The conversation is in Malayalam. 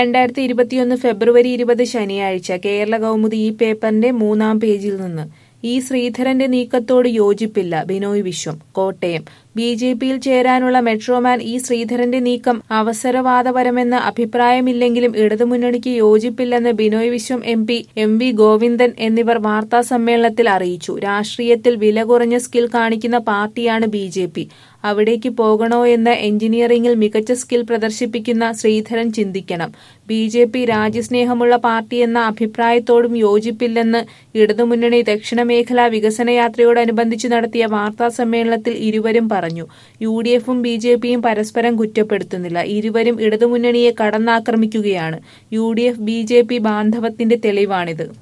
രണ്ടായിരത്തി ഇരുപത്തിയൊന്ന് ഫെബ്രുവരി ഇരുപത് ശനിയാഴ്ച കേരള കൗമുദി ഈ പേപ്പറിന്റെ മൂന്നാം പേജിൽ നിന്ന് ഇ ശ്രീധരന്റെ നീക്കത്തോട് യോജിപ്പില്ല ബിനോയ് വിശ്വം കോട്ടയം ബി ജെ പിയിൽ ചേരാനുള്ള മെട്രോമാൻ ഇ ശ്രീധരന്റെ നീക്കം അവസരവാദപരമെന്ന് അഭിപ്രായമില്ലെങ്കിലും ഇടതുമുന്നണിക്ക് യോജിപ്പില്ലെന്ന് Binoy Viswam M P M V Govindan എന്നിവർ വാർത്താ സമ്മേളനത്തിൽ അറിയിച്ചു രാഷ്ട്രീയത്തിൽ വില കുറഞ്ഞ സ്കിൽ കാണിക്കുന്ന പാർട്ടിയാണ് ബി ജെ പി അവിടേക്ക് പോകണോ എന്ന് എഞ്ചിനീയറിംഗിൽ മികച്ച സ്കിൽ പ്രദർശിപ്പിക്കുന്ന ശ്രീധരൻ ചിന്തിക്കണം ബി ജെ പി രാജ്യസ്നേഹമുള്ള പാർട്ടിയെന്ന അഭിപ്രായത്തോടും യോജിപ്പില്ലെന്ന് ഇടതുമുന്നണി ദക്ഷിണമേഖലാ വികസന യാത്രയോടനുബന്ധിച്ച് നടത്തിയ വാർത്താ സമ്മേളനത്തിൽ ഇരുവരും പറഞ്ഞു യു ഡി എഫും ബി ജെ പിയും പരസ്പരം കുറ്റപ്പെടുത്തുന്നില്ല ഇരുവരും ഇടതുമുന്നണിയെ കടന്നാക്രമിക്കുകയാണ് U D F B J P ബാന്ധവത്തിന്റെ തെളിവാണിത്